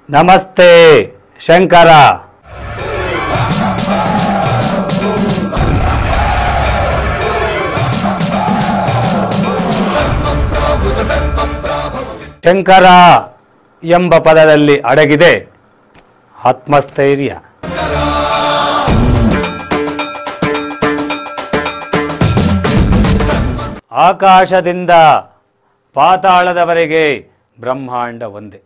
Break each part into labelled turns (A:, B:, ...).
A: ನಮಸ್ತೆ ಶಂಕರ ಶಂಕರ ಎಂಬ ಪದದಲ್ಲಿ ಅಡಗಿದೆ ಆತ್ಮಸ್ಥೈರ್ಯ ಆಕಾಶದಿಂದ ಪಾತಾಳದವರೆಗೆ ಬ್ರಹ್ಮಾಂಡ ಒಂದೇ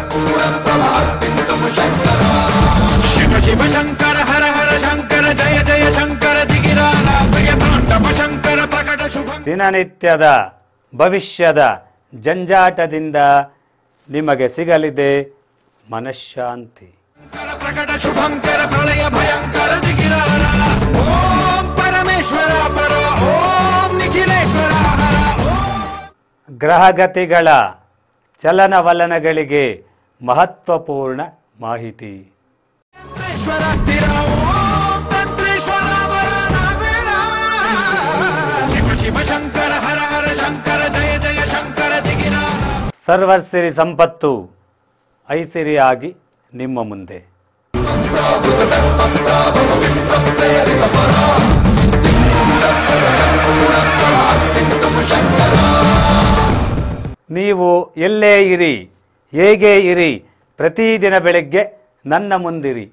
B: ಶಿವ ಶಿವ ಶಂಕರ ಹರ ಹರ ಶಂಕರ ಜಯ ಜಯ ಶಂಕರ ದಿಗಿರಾಲ ಪ್ರಿಯ ತಾಂಡವ ಶಂಕರ ಪ್ರಕಟ ಶುಭ
A: ದಿನನಿತ್ಯದ ಭವಿಷ್ಯದ ಜಂಜಾಟದಿಂದ ನಿಮಗೆ ಸಿಗಲಿದೆ ಮನಃಶಾಂತಿ
B: ಶಂಕರ ಪ್ರಕಟ ಶುಭಂಕರ ಪ್ರಳಯ ಭಯಂಕರ ದಿಗಿರಾಲ ಓಂ ಪರಮೇಶ್ವರ ಪರ ಓಂ ನಿಖಿಲೇಶ್ವರ ಹರ ಓಂ
A: ಗ್ರಹಗತಿಗಳ ಚಲನವಲನಗಳಿಗೆ ಮಹತ್ವಪೂರ್ಣ ಮಾಹಿತಿ
B: ತಂತ್ರೇಶ್ವರ ಸ್ಥಿರ ಓಂ ತಂತ್ರೇಶ್ವರ ವರ ನಾವೇರ. ಶಿವ ಶಿವ ಶಂಕರ ಹರ ಹರ ಶಂಕರ ಜಯ ಜಯ ಶಂಕರ ದಿಗಿರಾಲ
A: ಸರ್ವಸಿರಿ ಸಂಪತ್ತು ಐಸಿರಿಯಾಗಿ ನಿಮ್ಮ ಮುಂದೆ ನೀವು ಎಲ್ಲೇ ಇರಿ ಹೇಗೆ ಇರಿ ಪ್ರತಿದಿನ ಬೆಳಗ್ಗೆ ನನ್ನ ಮುಂದಿರಿ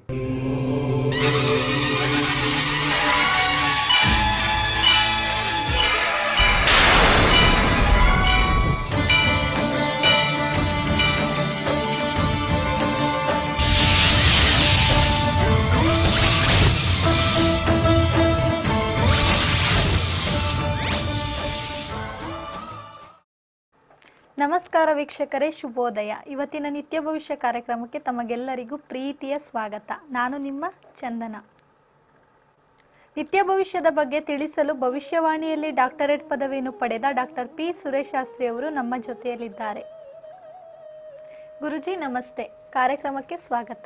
C: ನಮಸ್ಕಾರ ವೀಕ್ಷಕರೇ ಶುಭೋದಯ ಇವತ್ತಿನ ನಿತ್ಯ ಭವಿಷ್ಯ ಕಾರ್ಯಕ್ರಮಕ್ಕೆ ತಮಗೆಲ್ಲರಿಗೂ ಪ್ರೀತಿಯ ಸ್ವಾಗತ ನಾನು ನಿಮ್ಮ ಚಂದನ ನಿತ್ಯ ಭವಿಷ್ಯದ ಬಗ್ಗೆ ತಿಳಿಸಲು ಭವಿಷ್ಯವಾಣಿಯಲ್ಲಿ ಡಾಕ್ಟರೇಟ್ ಪದವಿಯನ್ನು ಪಡೆದ ಡಾಕ್ಟರ್ ಪಿ ಸುರೇಶ್ ಶಾಸ್ತ್ರಿ ಅವರು ನಮ್ಮ ಜೊತೆಯಲ್ಲಿದ್ದಾರೆ ಗುರುಜಿ ನಮಸ್ತೆ ಕಾರ್ಯಕ್ರಮಕ್ಕೆ ಸ್ವಾಗತ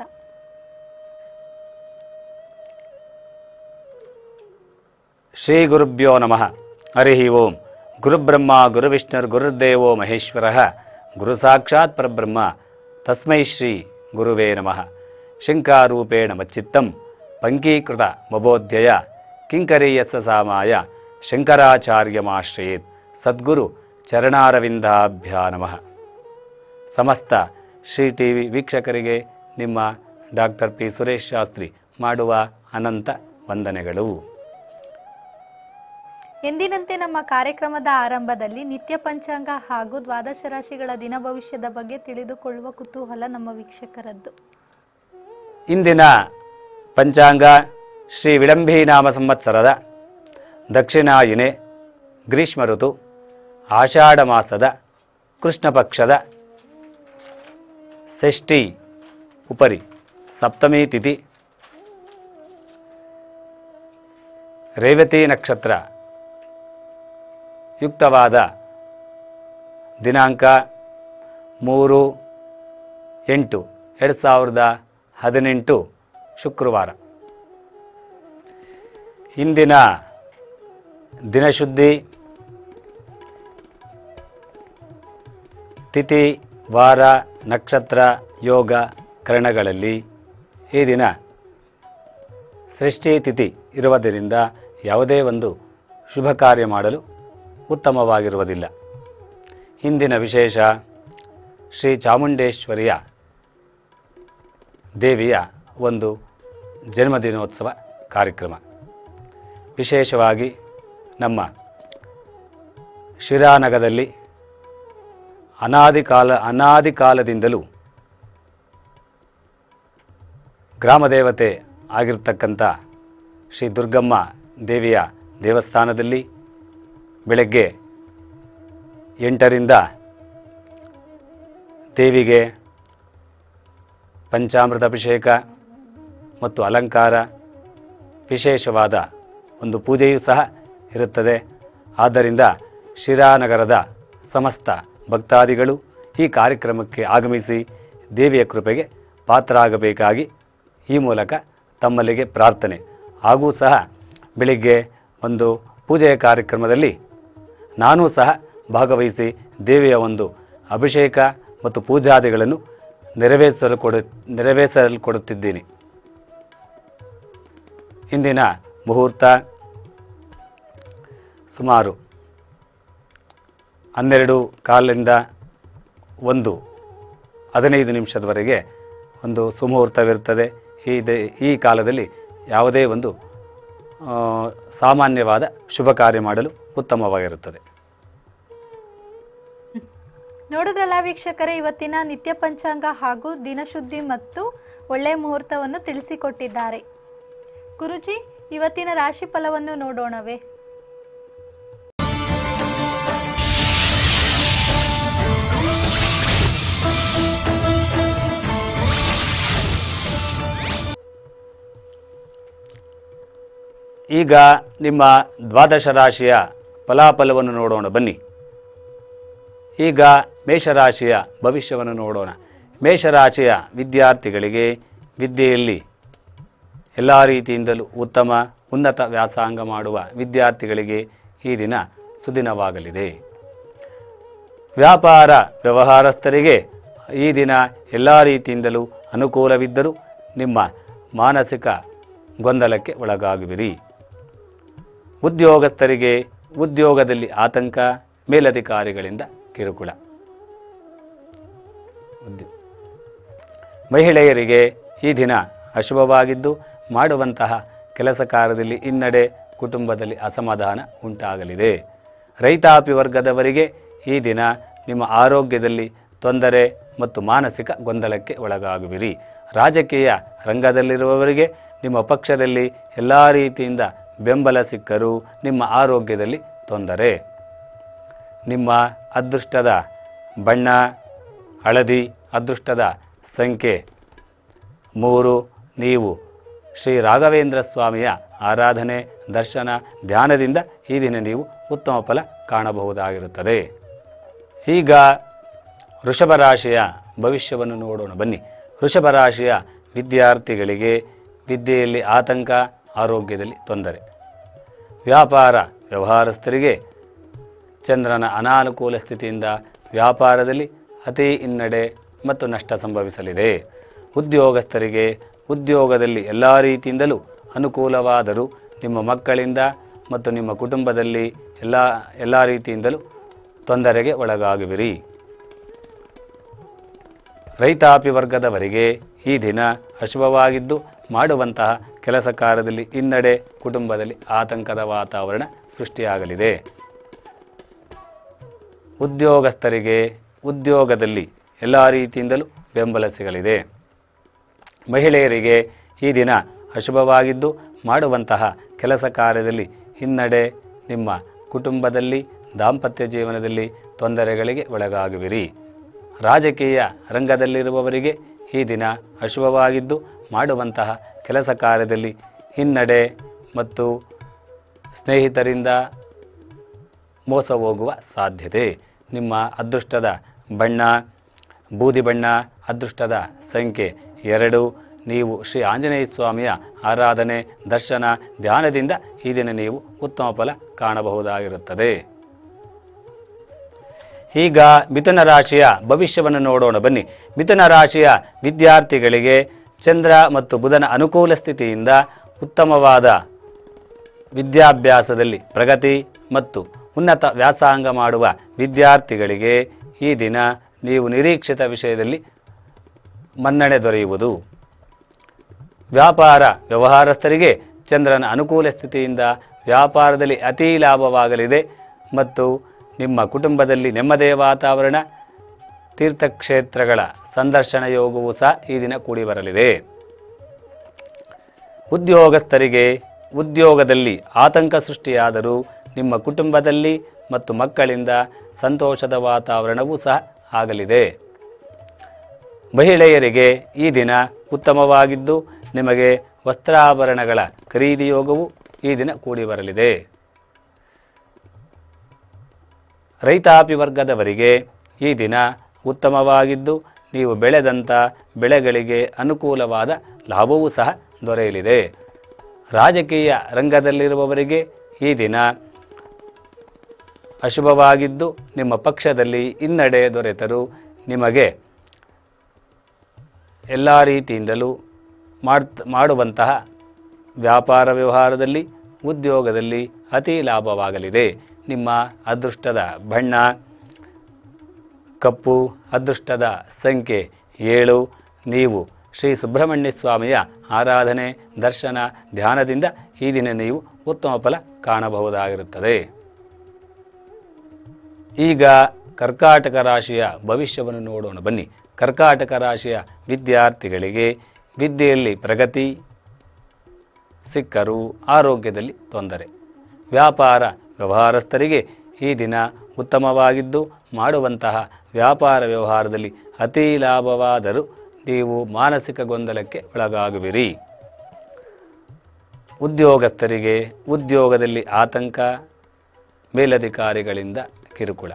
A: ಶ್ರೀ ಗುರುಭ್ಯೋ ನಮಃ ಹರಿ ಓಂ ಗುರುಬ್ರಹ್ಮ ಗುರುವಿಷ್ಣುರ್ ಗುರುರ್ದೇವೋ ಮಹೇಶ್ವರ ಗುರು ಸಾಕ್ಷಾತ್ ಪರಬ್ರಹ್ಮ ತಸ್ಮೈ ಶ್ರೀ ಗುರುವೇ ನಮಃ ಶಂಕಾರೂಪೇಣ ಮಚ್ಚಿತ್ತಂ ಪಂಕೀಕೃತ ಮಬೋಧ್ಯಯ ಕಿಂಕರೀಯಸ್ಸ ಸಾಮಾಯ ಶಂಕರಾಚಾರ್ಯಮಾಶ್ರಯೇತ್ ಸದ್ಗುರು ಚರಣಾರವಿಂದಾಭ್ಯಾ ನಮಃ ಸಮಸ್ತ ಶ್ರೀ ಟಿ ವಿ ವೀಕ್ಷಕರಿಗೆ ನಿಮ್ಮ ಡಾಕ್ಟರ್ ಪಿ ಸುರೇಶ್ ಶಾಸ್ತ್ರಿ ಮಾಡುವ ಅನಂತ ವಂದನೆಗಳು
C: ಎಂದಿನಂತೆ ನಮ್ಮ ಕಾರ್ಯಕ್ರಮದ ಆರಂಭದಲ್ಲಿ ನಿತ್ಯ ಪಂಚಾಂಗ ಹಾಗೂ ದ್ವಾದಶ ರಾಶಿಗಳ ದಿನ ಭವಿಷ್ಯದ ಬಗ್ಗೆ ತಿಳಿದುಕೊಳ್ಳುವ ಕುತೂಹಲ ನಮ್ಮ ವೀಕ್ಷಕರದ್ದು
A: ಇಂದಿನ ಪಂಚಾಂಗ ಶ್ರೀ ವಿಳಂಬಿ ನಾಮ ಸಂವತ್ಸರದ ದಕ್ಷಿಣಾಯಿನೆ ಗ್ರೀಷ್ಮ ಋತು ಆಷಾಢ ಮಾಸದ ಕೃಷ್ಣ ಪಕ್ಷದ ಷಷ್ಠಿ ಉಪರಿ ಸಪ್ತಮಿ ತಿಥಿ ರೇವತಿ ನಕ್ಷತ್ರ ಯುಕ್ತವಾದ ದಿನಾಂಕ ಮೂರು ಎಂಟು ಎರಡು ಸಾವಿರದ ಹದಿನೆಂಟು ಶುಕ್ರವಾರ ಇಂದಿನ ದಿನಶುದ್ಧಿ ತಿಥಿ ವಾರ ನಕ್ಷತ್ರ ಯೋಗ ಕರಣಗಳಲ್ಲಿ ಈ ದಿನ ಸೃಷ್ಟಿ ತಿಥಿ ಇರುವುದರಿಂದ ಯಾವುದೇ ಒಂದು ಶುಭ ಕಾರ್ಯ ಮಾಡಲು ಉತ್ತಮವಾಗಿರುವುದಿಲ್ಲ ಇಂದಿನ ವಿಶೇಷ ಶ್ರೀ ಚಾಮುಂಡೇಶ್ವರಿಯ ದೇವಿಯ ಒಂದು ಜನ್ಮದಿನೋತ್ಸವ ಕಾರ್ಯಕ್ರಮ ವಿಶೇಷವಾಗಿ ನಮ್ಮ ಶಿರಾನಗರದಲ್ಲಿ ಅನಾದಿ ಕಾಲ ಅನಾದಿ ಕಾಲದಿಂದಲೂ ಗ್ರಾಮದೇವತೆ ಆಗಿರ್ತಕ್ಕಂಥ ಶ್ರೀ ದುರ್ಗಮ್ಮ ದೇವಿಯ ದೇವಸ್ಥಾನದಲ್ಲಿ ಬೆಳಗ್ಗೆ ಎಂಟರಿಂದ ದೇವಿಗೆ ಪಂಚಾಮೃತ ಅಭಿಷೇಕ ಮತ್ತು ಅಲಂಕಾರ ವಿಶೇಷವಾದ ಒಂದು ಪೂಜೆಯೂ ಸಹ ಇರುತ್ತದೆ ಆದ್ದರಿಂದ ಶಿರಾನಗರದ ಸಮಸ್ತ ಭಕ್ತಾದಿಗಳು ಈ ಕಾರ್ಯಕ್ರಮಕ್ಕೆ ಆಗಮಿಸಿ ದೇವಿಯ ಕೃಪೆಗೆ ಪಾತ್ರರಾಗಬೇಕಾಗಿ ಈ ಮೂಲಕ ತಮ್ಮಲ್ಲಿಗೆ ಪ್ರಾರ್ಥನೆ ಹಾಗೂ ಸಹ ಬೆಳಿಗ್ಗೆ ಒಂದು ಪೂಜೆಯ ಕಾರ್ಯಕ್ರಮದಲ್ಲಿ ನಾನೂ ಸಹ ಭಾಗವಹಿಸಿ ದೇವಿಯ ಒಂದು ಅಭಿಷೇಕ ಮತ್ತು ಪೂಜಾದಿಗಳನ್ನು ನೆರವೇರಿಸಲು ಕೊಡು ನೆರವೇರಿಸಲು ಕೊಡುತ್ತಿದ್ದೀನಿ ಇಂದಿನ ಮುಹೂರ್ತ ಸುಮಾರು ಹನ್ನೆರಡು ಕಾಲಿಂದ ಒಂದು ಹದಿನೈದು ನಿಮಿಷದವರೆಗೆ ಒಂದು ಸುಮುಹೂರ್ತವಿರುತ್ತದೆ ಈ ದೆ- ಈ ಕಾಲದಲ್ಲಿ ಯಾವುದೇ ಒಂದು ಆ, ಸಾಮಾನ್ಯವಾದ ಶುಭ ಕಾರ್ಯ ಮಾಡಲು ಉತ್ತಮವಾಗಿರುತ್ತದೆ
C: ನೋಡಿದ್ರಲ್ಲ ವೀಕ್ಷಕರೇ ಇವತ್ತಿನ ನಿತ್ಯ ಪಂಚಾಂಗ ಹಾಗೂ ದಿನಶುದ್ಧಿ ಮತ್ತು ಒಳ್ಳೆಯ ಮುಹೂರ್ತವನ್ನು ತಿಳಿಸಿಕೊಟ್ಟಿದ್ದಾರೆ ಗುರುಜಿ ಇವತ್ತಿನ ರಾಶಿ ಫಲವನ್ನು ನೋಡೋಣವೇ
A: ಈಗ ನಿಮ್ಮ ದ್ವಾದಶ ರಾಶಿಯ ಫಲಾಫಲವನ್ನು ನೋಡೋಣ ಬನ್ನಿ ಈಗ ಮೇಷರಾಶಿಯ ಭವಿಷ್ಯವನ್ನು ನೋಡೋಣ ಮೇಷರಾಶಿಯ ವಿದ್ಯಾರ್ಥಿಗಳಿಗೆ ವಿದ್ಯೆಯಲ್ಲಿ ಎಲ್ಲ ರೀತಿಯಿಂದಲೂ ಉತ್ತಮ ಉನ್ನತ ವ್ಯಾಸಂಗ ಮಾಡುವ ವಿದ್ಯಾರ್ಥಿಗಳಿಗೆ ಈ ದಿನ ಸುದಿನವಾಗಲಿದೆ ವ್ಯಾಪಾರ ವ್ಯವಹಾರಸ್ಥರಿಗೆ ಈ ದಿನ ಎಲ್ಲ ರೀತಿಯಿಂದಲೂ ಅನುಕೂಲವಿದ್ದರೂ ನಿಮ್ಮ ಮಾನಸಿಕ ಗೊಂದಲಕ್ಕೆ ಒಳಗಾಗುವಿರಿ ಉದ್ಯೋಗಸ್ಥರಿಗೆ ಉದ್ಯೋಗದಲ್ಲಿ ಆತಂಕ ಮೇಲಧಿಕಾರಿಗಳಿಂದ ಕಿರುಕುಳ ಉದ್ಯೋ- ಮಹಿಳೆಯರಿಗೆ ಈ ದಿನ ಅಶುಭವಾಗಿದ್ದು ಮಾಡುವಂತಹ ಕೆಲಸ ಕಾರ್ಯದಲ್ಲಿ ಹಿನ್ನಡೆ ಕುಟುಂಬದಲ್ಲಿ ಅಸಮಾಧಾನ ಉಂಟಾಗಲಿದೆ ರೈತಾಪಿ ವರ್ಗದವರಿಗೆ ಈ ದಿನ ನಿಮ್ಮ ಆರೋಗ್ಯದಲ್ಲಿ ತೊಂದರೆ ಮತ್ತು ಮಾನಸಿಕ ಗೊಂದಲಕ್ಕೆ ಒಳಗಾಗುವಿರಿ ರಾಜಕೀಯ ರಂಗದಲ್ಲಿರುವವರಿಗೆ ನಿಮ್ಮ ಪಕ್ಷದಲ್ಲಿ ಎಲ್ಲ ರೀತಿಯಿಂದ ಬೆಂಬಲ ಸಿಕ್ಕರೂ ನಿಮ್ಮ ಆರೋಗ್ಯದಲ್ಲಿ ತೊಂದರೆ ನಿಮ್ಮ ಅದೃಷ್ಟದ ಬಣ್ಣ ಹಳದಿ ಅದೃಷ್ಟದ ಸಂಖ್ಯೆ ಮೂರು ನೀವು ಶ್ರೀ ರಾಘವೇಂದ್ರ ಸ್ವಾಮಿಯ ಆರಾಧನೆ ದರ್ಶನ ಧ್ಯಾನದಿಂದ ಈ ದಿನ ನೀವು ಉತ್ತಮ ಫಲ ಕಾಣಬಹುದಾಗಿರುತ್ತದೆ ಈಗ ವೃಷಭ ರಾಶಿಯ ಭವಿಷ್ಯವನ್ನು ನೋಡೋಣ ಬನ್ನಿ ವೃಷಭ ರಾಶಿಯ ವಿದ್ಯಾರ್ಥಿಗಳಿಗೆ ವಿದ್ಯೆಯಲ್ಲಿ ಆತಂಕ ಆರೋಗ್ಯದಲ್ಲಿ ತೊಂದರೆ ವ್ಯಾಪಾರ ವ್ಯವಹಾರಸ್ಥರಿಗೆ ಚಂದ್ರನ ಅನಾನುಕೂಲ ಸ್ಥಿತಿಯಿಂದ ವ್ಯಾಪಾರದಲ್ಲಿ ಅತಿ ಹಿನ್ನಡೆ ಮತ್ತು ನಷ್ಟ ಸಂಭವಿಸಲಿದೆ ಉದ್ಯೋಗಸ್ಥರಿಗೆ ಉದ್ಯೋಗದಲ್ಲಿ ಎಲ್ಲ ರೀತಿಯಿಂದಲೂ ಅನುಕೂಲವಾದರೂ ನಿಮ್ಮ ಮಕ್ಕಳಿಂದ ಮತ್ತು ನಿಮ್ಮ ಕುಟುಂಬದಲ್ಲಿ ಎಲ್ಲ ಎಲ್ಲ ರೀತಿಯಿಂದಲೂ ತೊಂದರೆಗೆ ಒಳಗಾಗುವಿರಿ ರೈತಾಪಿ ವರ್ಗದವರಿಗೆ ಈ ದಿನ ಅಶುಭವಾಗಿದ್ದು ಮಾಡುವಂತಹ ಕೆಲಸ ಕಾರ್ಯದಲ್ಲಿ ಹಿನ್ನಡೆ ಕುಟುಂಬದಲ್ಲಿ ಆತಂಕದ ವಾತಾವರಣ ಸೃಷ್ಟಿಯಾಗಲಿದೆ ಉದ್ಯೋಗಸ್ಥರಿಗೆ ಉದ್ಯೋಗದಲ್ಲಿ ಎಲ್ಲ ರೀತಿಯಿಂದಲೂ ಬೆಂಬಲ ಸಿಗಲಿದೆ ಮಹಿಳೆಯರಿಗೆ ಈ ದಿನ ಅಶುಭವಾಗಿದ್ದು ಮಾಡುವಂತಹ ಕೆಲಸ ಕಾರ್ಯದಲ್ಲಿ ಹಿನ್ನಡೆ ನಿಮ್ಮ ಕುಟುಂಬದಲ್ಲಿ ದಾಂಪತ್ಯ ಜೀವನದಲ್ಲಿ ತೊಂದರೆಗಳಿಗೆ ಒಳಗಾಗುವಿರಿ ರಾಜಕೀಯ ರಂಗದಲ್ಲಿರುವವರಿಗೆ ಈ ದಿನ ಅಶುಭವಾಗಿದ್ದು ಮಾಡುವಂತಹ ಕೆಲಸ ಕಾರ್ಯದಲ್ಲಿ ಹಿನ್ನಡೆ ಮತ್ತು ಸ್ನೇಹಿತರಿಂದ ಮೋಸ ಹೋಗುವ ಸಾಧ್ಯತೆ ನಿಮ್ಮ ಅದೃಷ್ಟದ ಬಣ್ಣ ಬೂದಿ ಬಣ್ಣ ಅದೃಷ್ಟದ ಸಂಖ್ಯೆ ಎರಡು ನೀವು ಶ್ರೀ ಆಂಜನೇಯ ಸ್ವಾಮಿಯ ಆರಾಧನೆ ದರ್ಶನ ಧ್ಯಾನದಿಂದ ಈ ದಿನ ನೀವು ಉತ್ತಮ ಫಲ ಕಾಣಬಹುದಾಗಿರುತ್ತದೆ ಈಗ ಮಿಥುನ ರಾಶಿಯ ಭವಿಷ್ಯವನ್ನು ನೋಡೋಣ ಬನ್ನಿ ಮಿಥುನ ರಾಶಿಯ ವಿದ್ಯಾರ್ಥಿಗಳಿಗೆ ಚಂದ್ರ ಮತ್ತು ಬುಧನ ಅನುಕೂಲ ಸ್ಥಿತಿಯಿಂದ ಉತ್ತಮವಾದ ವಿದ್ಯಾಭ್ಯಾಸದಲ್ಲಿ ಪ್ರಗತಿ ಮತ್ತು ಉನ್ನತ ವ್ಯಾಸಂಗ ಮಾಡುವ ವಿದ್ಯಾರ್ಥಿಗಳಿಗೆ ಈ ದಿನ ನೀವು ನಿರೀಕ್ಷಿತ ವಿಷಯದಲ್ಲಿ ಮನ್ನಣೆ ದೊರೆಯುವುದು ವ್ಯಾಪಾರ ವ್ಯವಹಾರಸ್ಥರಿಗೆ ಚಂದ್ರನ ಅನುಕೂಲ ಸ್ಥಿತಿಯಿಂದ ವ್ಯಾಪಾರದಲ್ಲಿ ಅತಿ ಲಾಭವಾಗಲಿದೆ ಮತ್ತು ನಿಮ್ಮ ಕುಟುಂಬದಲ್ಲಿ ನೆಮ್ಮದಿಯ ವಾತಾವರಣ ತೀರ್ಥಕ್ಷೇತ್ರಗಳ ಸಂದರ್ಶನ ಯೋಗವೂ ಸಹ ಈ ದಿನ ಕೂಡಿ ಬರಲಿದೆ ಉದ್ಯೋಗಸ್ಥರಿಗೆ ಉದ್ಯೋಗದಲ್ಲಿ ಆತಂಕ ಸೃಷ್ಟಿಯಾದರೂ ನಿಮ್ಮ ಕುಟುಂಬದಲ್ಲಿ ಮತ್ತು ಮಕ್ಕಳಿಂದ ಸಂತೋಷದ ವಾತಾವರಣವೂ ಸಹ ಆಗಲಿದೆ ಮಹಿಳೆಯರಿಗೆ ಈ ದಿನ ಉತ್ತಮವಾಗಿದ್ದು ನಿಮಗೆ ವಸ್ತ್ರಾಭರಣಗಳ ಖರೀದಿ ಯೋಗವು ಈ ದಿನ ಕೂಡಿ ಬರಲಿದೆ ರೈತಾಪಿ ವರ್ಗದವರಿಗೆ ಈ ದಿನ ಉತ್ತಮವಾಗಿದ್ದು ನೀವು ಬೆಳೆದಂಥ ಬೆಳೆಗಳಿಗೆ ಅನುಕೂಲವಾದ ಲಾಭವೂ ಸಹ ದೊರೆಯಲಿದೆ ರಾಜಕೀಯ ರಂಗದಲ್ಲಿರುವವರಿಗೆ ಈ ದಿನ ಅಶುಭವಾಗಿದ್ದು ನಿಮ್ಮ ಪಕ್ಷದಲ್ಲಿ ಹಿನ್ನಡೆ ದೊರೆತರೂ ನಿಮಗೆ ಎಲ್ಲ ರೀತಿಯಿಂದಲೂ ಮಾಡ್ತ ಮಾಡುವಂತಹ ವ್ಯಾಪಾರ ವ್ಯವಹಾರದಲ್ಲಿ ಉದ್ಯೋಗದಲ್ಲಿ ಅತಿ ಲಾಭವಾಗಲಿದೆ ನಿಮ್ಮ ಅದೃಷ್ಟದ ಬಣ್ಣ ಕಪ್ಪು ಅದೃಷ್ಟದ ಸಂಖ್ಯೆ ಏಳು ನೀವು ಶ್ರೀ ಸುಬ್ರಹ್ಮಣ್ಯ ಸ್ವಾಮಿಯ ಆರಾಧನೆ ದರ್ಶನ ಧ್ಯಾನದಿಂದ ಈ ದಿನ ನೀವು ಉತ್ತಮ ಫಲ ಕಾಣಬಹುದಾಗಿರುತ್ತದೆ ಈಗ ಕರ್ಕಾಟಕ ರಾಶಿಯ ಭವಿಷ್ಯವನ್ನು ನೋಡೋಣ ಬನ್ನಿ ಕರ್ಕಾಟಕ ರಾಶಿಯ ವಿದ್ಯಾರ್ಥಿಗಳಿಗೆ ವಿದ್ಯೆಯಲ್ಲಿ ಪ್ರಗತಿ ಸಿಕ್ಕರೂ ಆರೋಗ್ಯದಲ್ಲಿ ತೊಂದರೆ ವ್ಯಾಪಾರ ವ್ಯವಹಾರಸ್ಥರಿಗೆ ಈ ದಿನ ಉತ್ತಮವಾಗಿದ್ದು ಮಾಡುವಂತಹ ವ್ಯಾಪಾರ ವ್ಯವಹಾರದಲ್ಲಿ ಅತಿ ಲಾಭವಾದರೂ ನೀವು ಮಾನಸಿಕ ಗೊಂದಲಕ್ಕೆ ಒಳಗಾಗುವಿರಿ ಉದ್ಯೋಗಸ್ಥರಿಗೆ ಉದ್ಯೋಗದಲ್ಲಿ ಆತಂಕ ಮೇಲಧಿಕಾರಿಗಳಿಂದ ಕಿರುಕುಳ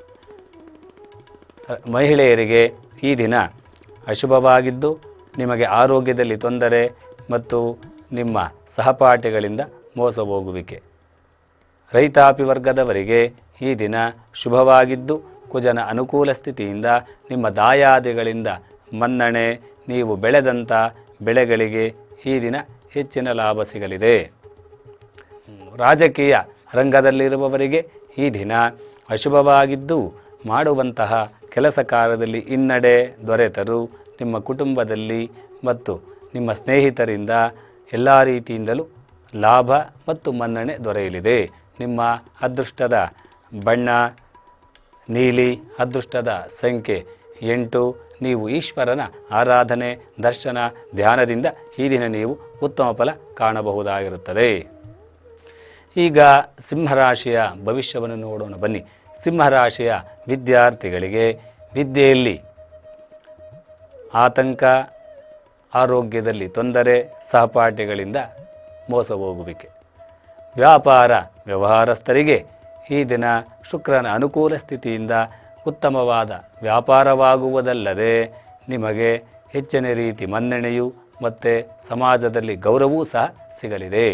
A: ಅ, ಮಹಿಳೆಯರಿಗೆ ಈ ದಿನ ಅಶುಭವಾಗಿದ್ದು ನಿಮಗೆ ಆರೋಗ್ಯದಲ್ಲಿ ತೊಂದರೆ ಮತ್ತು ನಿಮ್ಮ ಸಹಪಾಠಿಗಳಿಂದ ಮೋಸ ಹೋಗುವಿಕೆ ರೈತಾಪಿ ವರ್ಗದವರಿಗೆ ಈ ದಿನ ಶುಭವಾಗಿದ್ದು ಕುಜನ ಅನುಕೂಲ ಸ್ಥಿತಿಯಿಂದ ನಿಮ್ಮ ದಾಯಾದಿಗಳಿಂದ ಮನ್ನಣೆ ನೀವು ಬೆಳೆದಂಥ ಬೆಳೆಗಳಿಗೆ ಈ ದಿನ ಹೆಚ್ಚಿನ ಲಾಭ ಸಿಗಲಿದೆ ರಾಜಕೀಯ ರಂಗದಲ್ಲಿರುವವರಿಗೆ ಈ ದಿನ ಅಶುಭವಾಗಿದ್ದು ಮಾಡುವಂತಹ ಕೆಲಸ ಕಾರ್ಯದಲ್ಲಿ ಹಿನ್ನಡೆ ದೊರೆತರೂ ನಿಮ್ಮ ಕುಟುಂಬದಲ್ಲಿ ಮತ್ತು ನಿಮ್ಮ ಸ್ನೇಹಿತರಿಂದ ಎಲ್ಲ ರೀತಿಯಿಂದಲೂ ಲಾಭ ಮತ್ತು ಮನ್ನಣೆ ದೊರೆಯಲಿದೆ ನಿಮ್ಮ ಅದೃಷ್ಟದ ಬಣ್ಣ ನೀಲಿ ಅದೃಷ್ಟದ ಸಂಖ್ಯೆ ಎಂಟು ನೀವು ಈಶ್ವರನ ಆರಾಧನೆ ದರ್ಶನ ಧ್ಯಾನದಿಂದ ಈ ದಿನ ನೀವು ಉತ್ತಮ ಫಲ ಕಾಣಬಹುದಾಗಿರುತ್ತದೆ ಈಗ ಸಿಂಹರಾಶಿಯ ಭವಿಷ್ಯವನ್ನು ನೋಡೋಣ ಬನ್ನಿ ಸಿಂಹರಾಶಿಯ ವಿದ್ಯಾರ್ಥಿಗಳಿಗೆ ವಿದ್ಯೆಯಲ್ಲಿ ಆತಂಕ ಆರೋಗ್ಯದಲ್ಲಿ ತೊಂದರೆ ಸಹಪಾಠಿಗಳಿಂದ ಮೋಸ ಹೋಗುವಿಕೆ ವ್ಯಾಪಾರ ವ್ಯವಹಾರಸ್ಥರಿಗೆ ಈ ದಿನ ಶುಕ್ರನ ಅನುಕೂಲ ಸ್ಥಿತಿಯಿಂದ ಉತ್ತಮವಾದ ವ್ಯಾಪಾರವಾಗುವುದಲ್ಲದೆ ನಿಮಗೆ ಹೆಚ್ಚಿನ ರೀತಿ ಮನ್ನಣೆಯು ಮತ್ತು ಸಮಾಜದಲ್ಲಿ ಗೌರವವೂ ಸಹ ಸಿಗಲಿದೆ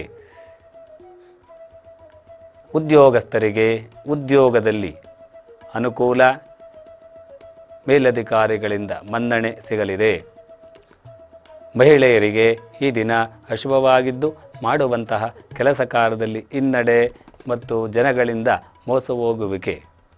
A: ಉದ್ಯೋಗಸ್ಥರಿಗೆ ಉದ್ಯೋಗದಲ್ಲಿ ಅನುಕೂಲ ಮೇಲಧಿಕಾರಿಗಳಿಂದ ಮನ್ನಣೆ ಸಿಗಲಿದೆ ಮಹಿಳೆಯರಿಗೆ ಈ ದಿನ ಅಶುಭವಾಗಿದ್ದು ಮಾಡುವಂತಹ ಕೆಲಸ ಕಾರ್ಯದಲ್ಲಿ ಹಿನ್ನಡೆ ಮತ್ತು ಜನಗಳಿಂದ ಮೋಸ ಹೋಗುವಿಕೆ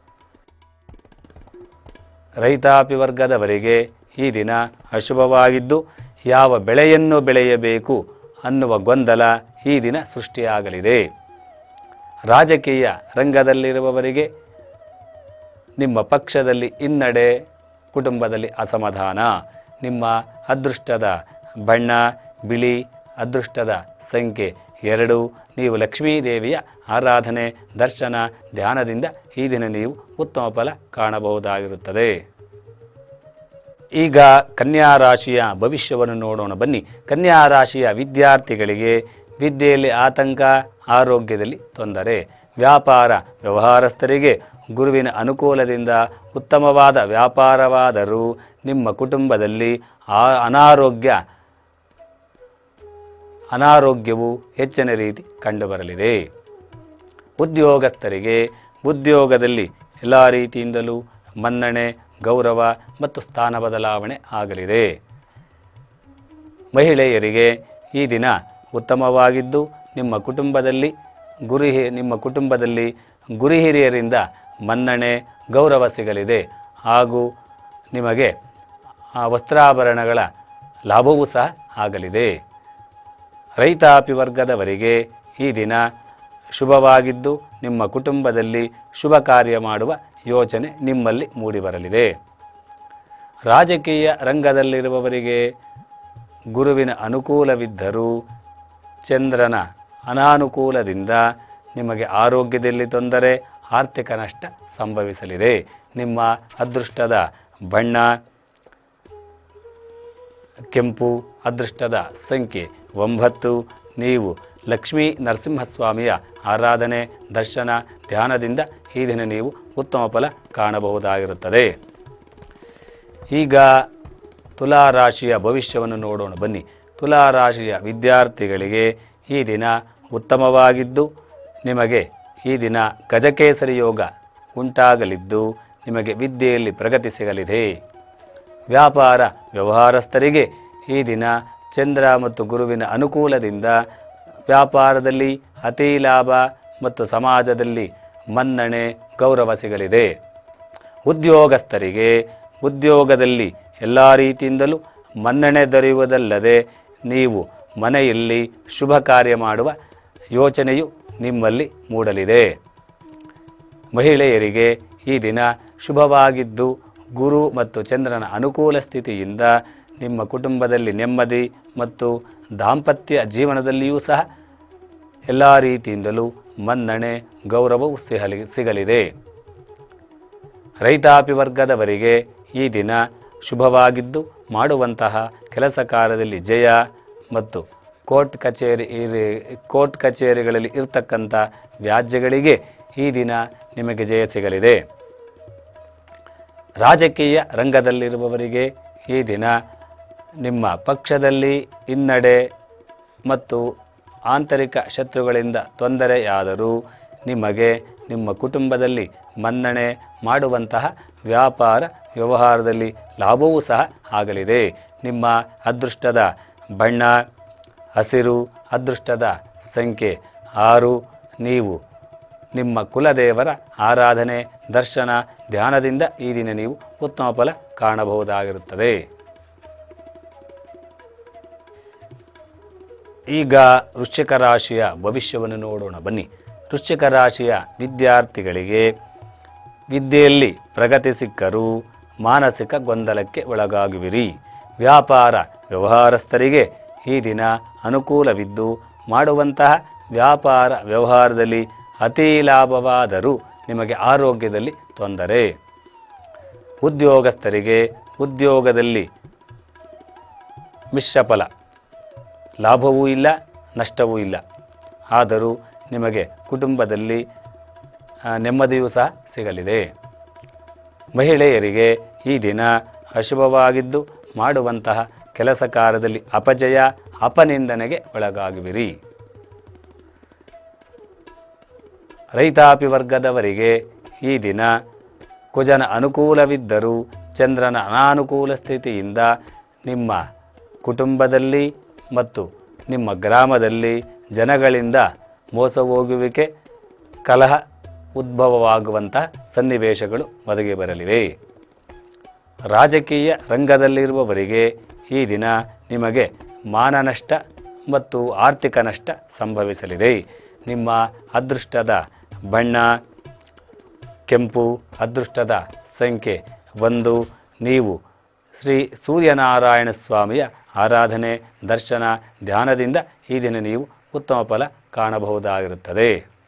A: ರೈತಾಪಿ ವರ್ಗದವರಿಗೆ ಈ ದಿನ ಅಶುಭವಾಗಿದ್ದು ಯಾವ ಬೆಳೆಯನ್ನು ಬೆಳೆಯಬೇಕು ಅನ್ನುವ ಗೊಂದಲ ಈ ದಿನ ಸೃಷ್ಟಿಯಾಗಲಿದೆ ರಾಜಕೀಯ ರಂಗದಲ್ಲಿರುವವರಿಗೆ ನಿಮ್ಮ ಪಕ್ಷದಲ್ಲಿ ಹಿನ್ನಡೆ ಕುಟುಂಬದಲ್ಲಿ ಅಸಮಾಧಾನ ನಿಮ್ಮ ಅದೃಷ್ಟದ ಬಣ್ಣ ಬಿಳಿ ಅದೃಷ್ಟದ ಸಂಖ್ಯೆ ಎರಡು ನೀವು ಲಕ್ಷ್ಮೀದೇವಿಯ ಆರಾಧನೆ ದರ್ಶನ ಧ್ಯಾನದಿಂದ ಈ ದಿನ ನೀವು ಉತ್ತಮ ಫಲ ಕಾಣಬಹುದಾಗಿರುತ್ತದೆ ಈಗ ಕನ್ಯಾ ರಾಶಿಯ ಭವಿಷ್ಯವನ್ನು ನೋಡೋಣ ಬನ್ನಿ ಕನ್ಯಾ ರಾಶಿಯ ವಿದ್ಯಾರ್ಥಿಗಳಿಗೆ ವಿದ್ಯೆಯಲ್ಲಿ ಆತಂಕ ಆರೋಗ್ಯದಲ್ಲಿ ತೊಂದರೆ ವ್ಯಾಪಾರ ವ್ಯವಹಾರಸ್ಥರಿಗೆ ಗುರುವಿನ ಅನುಕೂಲದಿಂದ ಉತ್ತಮವಾದ ವ್ಯಾಪಾರವಾದರೂ ನಿಮ್ಮ ಕುಟುಂಬದಲ್ಲಿ ಆ ಅನಾರೋಗ್ಯ ಅನಾರೋಗ್ಯವು ಹೆಚ್ಚಿನ ರೀತಿ ಕಂಡುಬರಲಿದೆ ಉದ್ಯೋಗಸ್ಥರಿಗೆ ಉದ್ಯೋಗದಲ್ಲಿ ಎಲ್ಲ ರೀತಿಯಿಂದಲೂ ಮನ್ನಣೆ ಗೌರವ ಮತ್ತು ಸ್ಥಾನ ಬದಲಾವಣೆ ಆಗಲಿದೆ ಮಹಿಳೆಯರಿಗೆ ಈ ದಿನ ಉತ್ತಮವಾಗಿದ್ದು ನಿಮ್ಮ ಕುಟುಂಬದಲ್ಲಿ ಗುರು ಹಿ- ನಿಮ್ಮ ಕುಟುಂಬದಲ್ಲಿ ಗುರು ಹಿರಿಯರಿಂದ ಮನ್ನಣೆ ಗೌರವ ಸಿಗಲಿದೆ ಹಾಗೂ ನಿಮಗೆ ಆ ವಸ್ತ್ರಾಭರಣಗಳ ಲಾಭವೂ ಸಹ ಆಗಲಿದೆ ರೈತಾಪಿ ವರ್ಗದವರಿಗೆ ಈ ದಿನ ಶುಭವಾಗಿದ್ದು ನಿಮ್ಮ ಕುಟುಂಬದಲ್ಲಿ ಶುಭ ಕಾರ್ಯ ಮಾಡುವ ಯೋಚನೆ ನಿಮ್ಮಲ್ಲಿ ಮೂಡಿಬರಲಿದೆ ರಾಜಕೀಯ ರಂಗದಲ್ಲಿರುವವರಿಗೆ ಗುರುವಿನ ಅನುಕೂಲವಿದ್ದರೂ ಚಂದ್ರನ ಅನಾನುಕೂಲದಿಂದ ನಿಮಗೆ ಆರೋಗ್ಯದಲ್ಲಿ ತೊಂದರೆ ಆರ್ಥಿಕ ನಷ್ಟ ಸಂಭವಿಸಲಿದೆ ನಿಮ್ಮ ಅದೃಷ್ಟದ ಬಣ್ಣ ಕೆಂಪು ಅದೃಷ್ಟದ ಸಂಖ್ಯೆ ಒಂಬತ್ತು ನೀವು ಲಕ್ಷ್ಮೀ ನರಸಿಂಹಸ್ವಾಮಿಯ ಆರಾಧನೆ ದರ್ಶನ ಧ್ಯಾನದಿಂದ ಈ ದಿನ ನೀವು ಉತ್ತಮ ಫಲ ಕಾಣಬಹುದಾಗಿರುತ್ತದೆ ಈಗ ತುಲಾ ರಾಶಿಯ ಭವಿಷ್ಯವನ್ನು ನೋಡೋಣ ಬನ್ನಿ ತುಲಾ ರಾಶಿಯ ವಿದ್ಯಾರ್ಥಿಗಳಿಗೆ ಈ ದಿನ ಉತ್ತಮವಾಗಿದ್ದು ನಿಮಗೆ ಈ ದಿನ ಗಜಕೇಸರಿ ಯೋಗ ಉಂಟಾಗಲಿದ್ದು ನಿಮಗೆ ವಿದ್ಯೆಯಲ್ಲಿ ಪ್ರಗತಿ ಸಿಗಲಿದೆ ವ್ಯಾಪಾರ ವ್ಯವಹಾರಸ್ಥರಿಗೆ ಈ ದಿನ ಚಂದ್ರ ಮತ್ತು ಗುರುವಿನ ಅನುಕೂಲದಿಂದ ವ್ಯಾಪಾರದಲ್ಲಿ ಅತಿ ಲಾಭ ಮತ್ತು ಸಮಾಜದಲ್ಲಿ ಮನ್ನಣೆ ಗೌರವ ಸಿಗಲಿದೆ ಉದ್ಯೋಗಸ್ಥರಿಗೆ ಉದ್ಯೋಗದಲ್ಲಿ ಎಲ್ಲ ರೀತಿಯಿಂದಲೂ ಮನ್ನಣೆ ದೊರೆಯುವುದಲ್ಲದೆ ನೀವು ಮನೆಯಲ್ಲಿ ಶುಭ ಕಾರ್ಯ ಮಾಡುವ ಯೋಚನೆಯು ನಿಮ್ಮಲ್ಲಿ ಮೂಡಲಿದೆ ಮಹಿಳೆಯರಿಗೆ ಈ ದಿನ ಶುಭವಾಗಿದ್ದು ಗುರು ಮತ್ತು ಚಂದ್ರನ ಅನುಕೂಲ ಸ್ಥಿತಿಯಿಂದ ನಿಮ್ಮ ಕುಟುಂಬದಲ್ಲಿ ನೆಮ್ಮದಿ ಮತ್ತು ದಾಂಪತ್ಯ ಜೀವನದಲ್ಲಿಯೂ ಸಹ ಎಲ್ಲ ರೀತಿಯಿಂದಲೂ ಮನ್ನಣೆ ಗೌರವವು ಸಿಗಲಿ ಸಿಗಲಿದೆ ರೈತಾಪಿ ವರ್ಗದವರಿಗೆ ಈ ದಿನ ಶುಭವಾಗಿದ್ದು ಮಾಡುವಂತಹ ಕೆಲಸ ಕಾರ್ಯದಲ್ಲಿ ಜಯ ಮತ್ತು ಕೋರ್ಟ್ ಕಚೇರಿ ಇರಿ- ಕೋರ್ಟ್ ಕಚೇರಿಗಳಲ್ಲಿ ಇರ್ತಕ್ಕಂಥ ವ್ಯಾಜ್ಯಗಳಿಗೆ ಈ ದಿನ ನಿಮಗೆ ಜಯ ಸಿಗಲಿದೆ ರಾಜಕೀಯ ರಂಗದಲ್ಲಿರುವವರಿಗೆ ಈ ದಿನ ನಿಮ್ಮ ಪಕ್ಷದಲ್ಲಿ ಹಿನ್ನಡೆ ಮತ್ತು ಆಂತರಿಕ ಶತ್ರುಗಳಿಂದ ತೊಂದರೆಯಾದರೂ ನಿಮಗೆ ನಿಮ್ಮ ಕುಟುಂಬದಲ್ಲಿ ಮನ್ನಣೆ ಮಾಡುವಂತಹ ವ್ಯಾಪಾರ ವ್ಯವಹಾರದಲ್ಲಿ ಲಾಭವೂ ಸಹ ಆಗಲಿದೆ ನಿಮ್ಮ ಅದೃಷ್ಟದ ಬಣ್ಣ ಹಸಿರು ಅದೃಷ್ಟದ ಸಂಖ್ಯೆ ಆರು ನೀವು ನಿಮ್ಮ ಕುಲದೇವರ ಆರಾಧನೆ ದರ್ಶನ ಧ್ಯಾನದಿಂದ ಈ ದಿನ ನೀವು ಉತ್ತಮ ಫಲ ಕಾಣಬಹುದಾಗಿರುತ್ತದೆ ಈಗ ವೃಶ್ಚಿಕ ರಾಶಿಯ ಭವಿಷ್ಯವನ್ನು ನೋಡೋಣ ಬನ್ನಿ ವೃಶ್ಚಿಕ ರಾಶಿಯ ವಿದ್ಯಾರ್ಥಿಗಳಿಗೆ ವಿದ್ಯೆಯಲ್ಲಿ ಪ್ರಗತಿ ಸಿಕ್ಕರೂ ಮಾನಸಿಕ ಗೊಂದಲಕ್ಕೆ ಒಳಗಾಗುವಿರಿ ವ್ಯಾಪಾರ ವ್ಯವಹಾರಸ್ಥರಿಗೆ ಈ ದಿನ ಅನುಕೂಲವಿದ್ದು ಮಾಡುವಂತಹ ವ್ಯಾಪಾರ ವ್ಯವಹಾರದಲ್ಲಿ ಅತಿ ಲಾಭವಾದರೂ ನಿಮಗೆ ಆರೋಗ್ಯದಲ್ಲಿ ತೊಂದರೆ ಉದ್ಯೋಗಸ್ಥರಿಗೆ ಉದ್ಯೋಗದಲ್ಲಿ ಮಿಶ್ರ ಫಲ ಲಾಭವೂ ಇಲ್ಲ ನಷ್ಟವೂ ಇಲ್ಲ ಆದರೂ ನಿಮಗೆ ಕುಟುಂಬದಲ್ಲಿ ಆ, ನೆಮ್ಮದಿಯೂ ಸಹ ಸಿಗಲಿದೆ ಮಹಿಳೆಯರಿಗೆ ಈ ದಿನ ಅಶುಭವಾಗಿದ್ದು ಮಾಡುವಂತಹ ಕೆಲಸ ಕಾರ್ಯದಲ್ಲಿ ಅಪಜಯ ಅಪನಿಂದನೆಗೆ ಒಳಗಾಗುವಿರಿ ರೈತಾಪಿ ವರ್ಗದವರಿಗೆ ಈ ದಿನ ಕುಜನ ಅನುಕೂಲವಿದ್ದರೂ ಚಂದ್ರನ ಅನಾನುಕೂಲ ಸ್ಥಿತಿಯಿಂದ ನಿಮ್ಮ ಕುಟುಂಬದಲ್ಲಿ ಮತ್ತು ನಿಮ್ಮ ಗ್ರಾಮದಲ್ಲಿ ಜನಗಳಿಂದ ಮೋಸ ಹೋಗುವಿಕೆ ಕಲಹ ಉದ್ಭವವಾಗುವಂತಹ ಸನ್ನಿವೇಶಗಳು ಒದಗಿ ಬರಲಿವೆ ರಾಜಕೀಯ ರಂಗದಲ್ಲಿರುವವರಿಗೆ ಈ ದಿನ ನಿಮಗೆ ಮಾನನಷ್ಟ ಮತ್ತು ಆರ್ಥಿಕ ನಷ್ಟ ಸಂಭವಿಸಲಿದೆ ನಿಮ್ಮ ಅದೃಷ್ಟದ ಬಣ್ಣ ಕೆಂಪು ಅದೃಷ್ಟದ ಸಂಖ್ಯೆ ಒಂದು ನೀವು ಶ್ರೀ ಸೂರ್ಯನಾರಾಯಣ ಸ್ವಾಮಿಯ ಆರಾಧನೆ ದರ್ಶನ ಧ್ಯಾನದಿಂದ ಈ ದಿನ ನೀವು ಉತ್ತಮ ಫಲ ಕಾಣಬಹುದಾಗಿರುತ್ತದೆ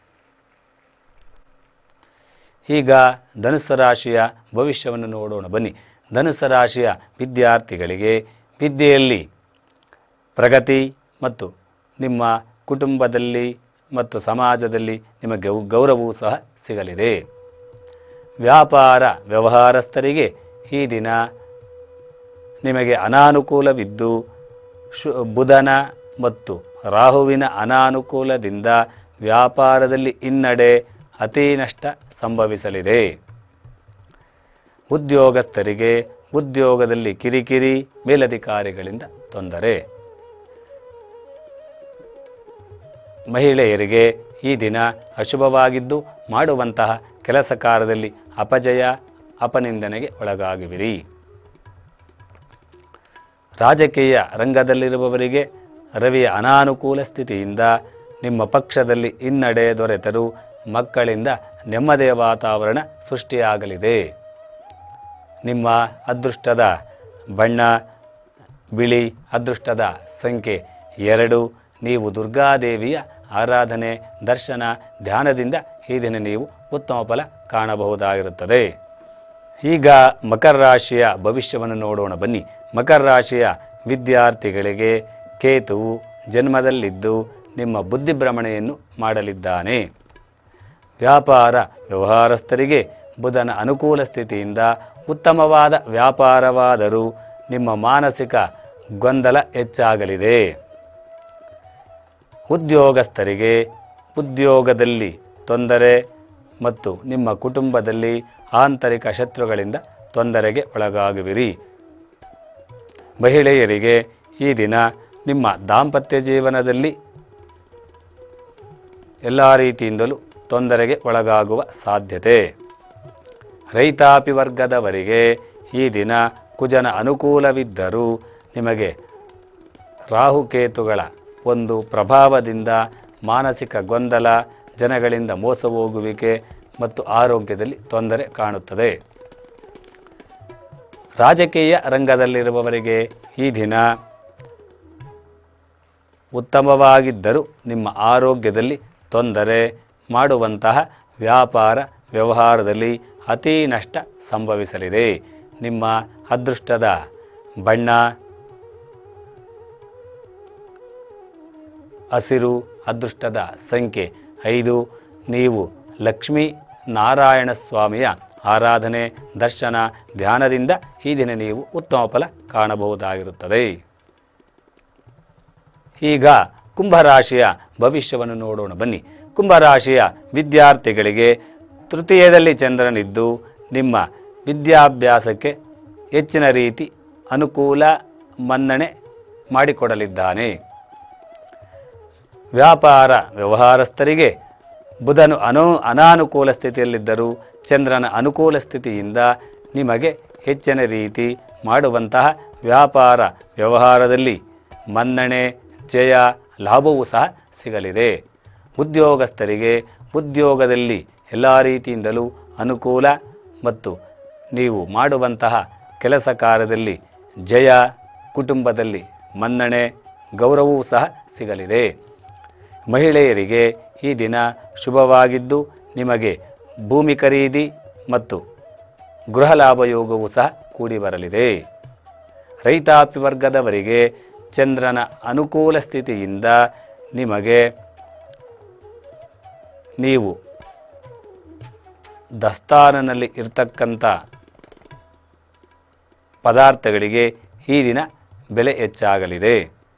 A: ಈಗ ಧನುಸ್ಸು ರಾಶಿಯ ಭವಿಷ್ಯವನ್ನು ನೋಡೋಣ ಬನ್ನಿ ಧನುಸ್ಸು ರಾಶಿಯ ವಿದ್ಯಾರ್ಥಿಗಳಿಗೆ ವಿದ್ಯೆಯಲ್ಲಿ ಪ್ರಗತಿ ಮತ್ತು ನಿಮ್ಮ ಕುಟುಂಬದಲ್ಲಿ ಮತ್ತು ಸಮಾಜದಲ್ಲಿ ನಿಮಗೆ ಗೌ- ಗೌರವವೂ ಸಹ ಸಿಗಲಿದೆ ವ್ಯಾಪಾರ ವ್ಯವಹಾರಸ್ಥರಿಗೆ ಈ ದಿನ ನಿಮಗೆ ಅನಾನುಕೂಲವಿದ್ದು ಶು ಬುಧನ ಮತ್ತು ರಾಹುವಿನ ಅನಾನುಕೂಲದಿಂದ ವ್ಯಾಪಾರದಲ್ಲಿ ಹಿನ್ನಡೆ ಅತಿ ನಷ್ಟ ಸಂಭವಿಸಲಿದೆ ಉದ್ಯೋಗಸ್ಥರಿಗೆ ಉದ್ಯೋಗದಲ್ಲಿ ಕಿರಿಕಿರಿ ಮೇಲಧಿಕಾರಿಗಳಿಂದ ತೊಂದರೆ ಮಹಿಳೆಯರಿಗೆ ಈ ದಿನ ಅಶುಭವಾಗಿದ್ದು ಮಾಡುವಂತಹ ಕೆಲಸ ಕಾರ್ಯದಲ್ಲಿ ಅಪಜಯ ಅಪನಿಂದನೆಗೆ ಒಳಗಾಗುವಿರಿ ರಾಜಕೀಯ ರಂಗದಲ್ಲಿರುವವರಿಗೆ ರವಿಯ ಅನಾನುಕೂಲ ಸ್ಥಿತಿಯಿಂದ ನಿಮ್ಮ ಪಕ್ಷದಲ್ಲಿ ಹಿನ್ನಡೆ ದೊರೆತರೂ ಮಕ್ಕಳಿಂದ ನೆಮ್ಮದಿಯ ವಾತಾವರಣ ಸೃಷ್ಟಿಯಾಗಲಿದೆ ನಿಮ್ಮ ಅದೃಷ್ಟದ ಬಣ್ಣ ಬಿಳಿ ಅದೃಷ್ಟದ ಸಂಖ್ಯೆ ಎರಡು ನೀವು ದುರ್ಗಾದೇವಿಯ ಆರಾಧನೆ ದರ್ಶನ ಧ್ಯಾನದಿಂದ ಈ ದಿನ ನೀವು ಉತ್ತಮ ಫಲ ಕಾಣಬಹುದಾಗಿರುತ್ತದೆ ಈಗ ಮಕರ ರಾಶಿಯ ಭವಿಷ್ಯವನ್ನು ನೋಡೋಣ ಬನ್ನಿ ಮಕರ ರಾಶಿಯ ವಿದ್ಯಾರ್ಥಿಗಳಿಗೆ ಕೇತುವು ಜನ್ಮದಲ್ಲಿದ್ದು ನಿಮ್ಮ ಬುದ್ಧಿಭ್ರಮಣೆಯನ್ನು ಮಾಡಲಿದ್ದಾನೆ ವ್ಯಾಪಾರ ವ್ಯವಹಾರಸ್ಥರಿಗೆ ಬುಧನ ಅನುಕೂಲ ಸ್ಥಿತಿಯಿಂದ ಉತ್ತಮವಾದ ವ್ಯಾಪಾರವಾದರೂ ನಿಮ್ಮ ಮಾನಸಿಕ ಗೊಂದಲ ಹೆಚ್ಚಾಗಲಿದೆ ಉದ್ಯೋಗಸ್ಥರಿಗೆ ಉದ್ಯೋಗದಲ್ಲಿ ತೊಂದರೆ ಮತ್ತು ನಿಮ್ಮ ಕುಟುಂಬದಲ್ಲಿ ಆಂತರಿಕ ಶತ್ರುಗಳಿಂದ ತೊಂದರೆಗೆ ಒಳಗಾಗುವಿರಿ ಮಹಿಳೆಯರಿಗೆ ಈ ದಿನ ನಿಮ್ಮ ದಾಂಪತ್ಯ ಜೀವನದಲ್ಲಿ ಎಲ್ಲ ರೀತಿಯಿಂದಲೂ ತೊಂದರೆಗೆ ಒಳಗಾಗುವ ಸಾಧ್ಯತೆ ರೈತಾಪಿ ವರ್ಗದವರಿಗೆ ಈ ದಿನ ಕುಜನ ಅನುಕೂಲವಿದ್ದರೂ ನಿಮಗೆ ರಾಹುಕೇತುಗಳ ಒಂದು ಪ್ರಭಾವದಿಂದ ಮಾನಸಿಕ ಗೊಂದಲ ಜನಗಳಿಂದ ಮೋಸ ಹೋಗುವಿಕೆ ಮತ್ತು ಆರೋಗ್ಯದಲ್ಲಿ ತೊಂದರೆ ಕಾಣುತ್ತದೆ ರಾಜಕೀಯ ರಂಗದಲ್ಲಿರುವವರಿಗೆ ಈ ದಿನ ಉತ್ತಮವಾಗಿದ್ದರೂ ನಿಮ್ಮ ಆರೋಗ್ಯದಲ್ಲಿ ತೊಂದರೆ ಮಾಡುವಂತಹ ವ್ಯಾಪಾರ ವ್ಯವಹಾರದಲ್ಲಿ ಅತೀ ನಷ್ಟ ಸಂಭವಿಸಲಿದೆ ನಿಮ್ಮ ಅದೃಷ್ಟದ ಬಣ್ಣ ಹಸಿರು ಅದೃಷ್ಟದ ಸಂಖ್ಯೆ ಐದು ನೀವು ಲಕ್ಷ್ಮೀ ನಾರಾಯಣ ಸ್ವಾಮಿಯ ಆರಾಧನೆ ದರ್ಶನ ಧ್ಯಾನದಿಂದ ಈ ದಿನ ನೀವು ಉತ್ತಮ ಫಲ ಕಾಣಬಹುದಾಗಿರುತ್ತದೆ ಈಗ ಕುಂಭರಾಶಿಯ ಭವಿಷ್ಯವನ್ನು ನೋಡೋಣ ಬನ್ನಿ ಕುಂಭರಾಶಿಯ ವಿದ್ಯಾರ್ಥಿಗಳಿಗೆ ತೃತೀಯದಲ್ಲಿ ಚಂದ್ರನಿದ್ದು ನಿಮ್ಮ ವಿದ್ಯಾಭ್ಯಾಸಕ್ಕೆ ಹೆಚ್ಚಿನ ರೀತಿ ಅನುಕೂಲ ಮನ್ನಣೆ ಮಾಡಿಕೊಡಲಿದ್ದಾನೆ ವ್ಯಾಪಾರ ವ್ಯವಹಾರಸ್ಥರಿಗೆ ಬುಧನು ಅನು ಅನಾನುಕೂಲ ಸ್ಥಿತಿಯಲ್ಲಿದ್ದರೂ ಚಂದ್ರನ ಅನುಕೂಲ ಸ್ಥಿತಿಯಿಂದ ನಿಮಗೆ ಹೆಚ್ಚಿನ ರೀತಿ ಮಾಡುವಂತಹ ವ್ಯಾಪಾರ ವ್ಯವಹಾರದಲ್ಲಿ ಮನ್ನಣೆ ಜಯ ಲಾಭವೂ ಸಹ ಸಿಗಲಿದೆ ಉದ್ಯೋಗಸ್ಥರಿಗೆ ಉದ್ಯೋಗದಲ್ಲಿ ಎಲ್ಲ ರೀತಿಯಿಂದಲೂ ಅನುಕೂಲ ಮತ್ತು ನೀವು ಮಾಡುವಂತಹ ಕೆಲಸ ಕಾರ್ಯದಲ್ಲಿ ಜಯ ಕುಟುಂಬದಲ್ಲಿ ಮನ್ನಣೆ ಗೌರವವೂ ಸಹ ಸಿಗಲಿದೆ ಮಹಿಳೆಯರಿಗೆ ಈ ದಿನ ಶುಭವಾಗಿದ್ದು ನಿಮಗೆ ಭೂಮಿ ಖರೀದಿ ಮತ್ತು ಗೃಹ ಲಾಭ ಯೋಗವೂ ಸಹ ಕೂಡಿ ಬರಲಿದೆ ರೈತಾಪಿ ವರ್ಗದವರಿಗೆ ಚಂದ್ರನ ಅನುಕೂಲ ಸ್ಥಿತಿಯಿಂದ ನಿಮಗೆ ನೀವು ದಸ್ತಾನನಲ್ಲಿ ಇರ್ತಕ್ಕಂಥ ಪದಾರ್ಥಗಳಿಗೆ ಈ ದಿನ ಬೆಲೆ ಹೆಚ್ಚಾಗಲಿದೆ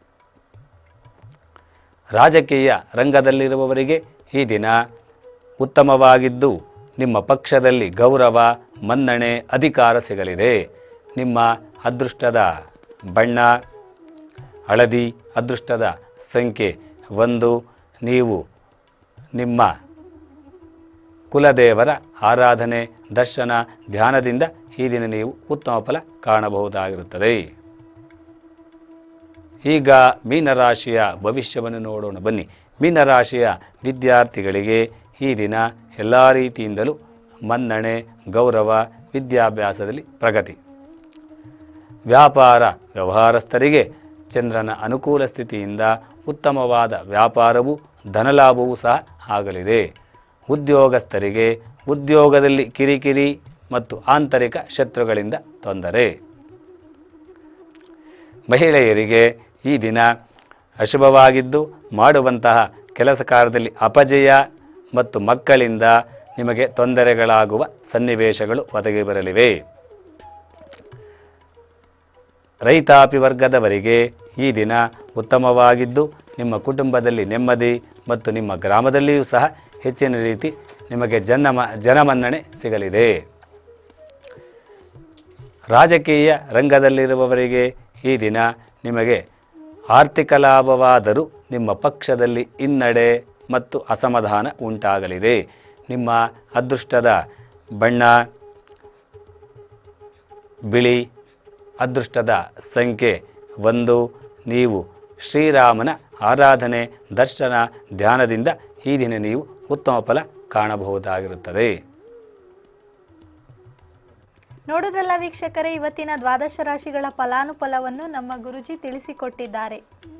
A: ರಾಜಕೀಯ ರಂಗದಲ್ಲಿರುವವರಿಗೆ ಈ ದಿನ ಉತ್ತಮವಾಗಿದ್ದು ನಿಮ್ಮ ಪಕ್ಷದಲ್ಲಿ ಗೌರವ ಮನ್ನಣೆ ಅಧಿಕಾರ ಸಿಗಲಿದೆ ನಿಮ್ಮ ಅದೃಷ್ಟದ ಬಣ್ಣ ಹಳದಿ ಅದೃಷ್ಟದ ಸಂಖ್ಯೆ ಒಂದು ನೀವು ನಿಮ್ಮ ಕುಲದೇವರ ಆರಾಧನೆ ದರ್ಶನ ಧ್ಯಾನದಿಂದ ಈ ದಿನ ನೀವು ಉತ್ತಮ ಫಲ ಕಾಣಬಹುದಾಗಿರುತ್ತದೆ ಈಗ ಮೀನರಾಶಿಯ ಭವಿಷ್ಯವನ್ನು ನೋಡೋಣ ಬನ್ನಿ ಮೀನರಾಶಿಯ ವಿದ್ಯಾರ್ಥಿಗಳಿಗೆ ಈ ದಿನ ಎಲ್ಲ ರೀತಿಯಿಂದಲೂ ಮನ್ನಣೆ ಗೌರವ ವಿದ್ಯಾಭ್ಯಾಸದಲ್ಲಿ ಪ್ರಗತಿ ವ್ಯಾಪಾರ ವ್ಯವಹಾರಸ್ಥರಿಗೆ ಚಂದ್ರನ ಅನುಕೂಲ ಸ್ಥಿತಿಯಿಂದ ಉತ್ತಮವಾದ ವ್ಯಾಪಾರವು ಧನಲಾಭವೂ ಸಹ ಆಗಲಿದೆ ಉದ್ಯೋಗಸ್ಥರಿಗೆ ಉದ್ಯೋಗದಲ್ಲಿ ಕಿರಿಕಿರಿ ಮತ್ತು ಆಂತರಿಕ ಶತ್ರುಗಳಿಂದ ತೊಂದರೆ ಮಹಿಳೆಯರಿಗೆ ಈ ದಿನ ಅಶುಭವಾಗಿದ್ದು ಮಾಡುವಂತಹ ಕೆಲಸ ಕಾರ್ಯದಲ್ಲಿ ಅಪಜಯ ಮತ್ತು ಮಕ್ಕಳಿಂದ ನಿಮಗೆ ತೊಂದರೆಗಳಾಗುವ ಸನ್ನಿವೇಶಗಳು ಒದಗಿ ಬರಲಿವೆ ರೈತಾಪಿ ವರ್ಗದವರಿಗೆ ಈ ದಿನ ಉತ್ತಮವಾಗಿದ್ದು ನಿಮ್ಮ ಕುಟುಂಬದಲ್ಲಿ ನೆಮ್ಮದಿ ಮತ್ತು ನಿಮ್ಮ ಗ್ರಾಮದಲ್ಲಿಯೂ ಸಹ ಹೆಚ್ಚಿನ ರೀತಿ ನಿಮಗೆ ಜನ ಜನಮನ್ನಣೆ ಸಿಗಲಿದೆ ರಾಜಕೀಯ ರಂಗದಲ್ಲಿರುವವರಿಗೆ ಈ ದಿನ ನಿಮಗೆ ಆರ್ಥಿಕ ಲಾಭವಾದರೂ ನಿಮ್ಮ ಪಕ್ಷದಲ್ಲಿ ಹಿನ್ನಡೆ ಮತ್ತು ಅಸಮಾಧಾನ ಉಂಟಾಗಲಿದೆ ನಿಮ್ಮ ಅದೃಷ್ಟದ ಬಣ್ಣ ಬಿಳಿ ಅದೃಷ್ಟದ ಸಂಖ್ಯೆ ಒಂದು ನೀವು ಶ್ರೀರಾಮನ ಆರಾಧನೆ ದರ್ಶನ ಧ್ಯಾನದಿಂದ ಈ ದಿನ ನೀವು ಉತ್ತಮ ಫಲ ಕಾಣಬಹುದಾಗಿರುತ್ತದೆ
C: ನೋಡುದ್ರಲ್ಲ ವೀಕ್ಷಕರೇ ಇವತ್ತಿನ ದ್ವಾದಶ ರಾಶಿಗಳ ಫಲಾನುಫಲವನ್ನು ನಮ್ಮ ಗುರುಜಿ ತಿಳಿಸಿಕೊಟ್ಟಿದ್ದಾರೆ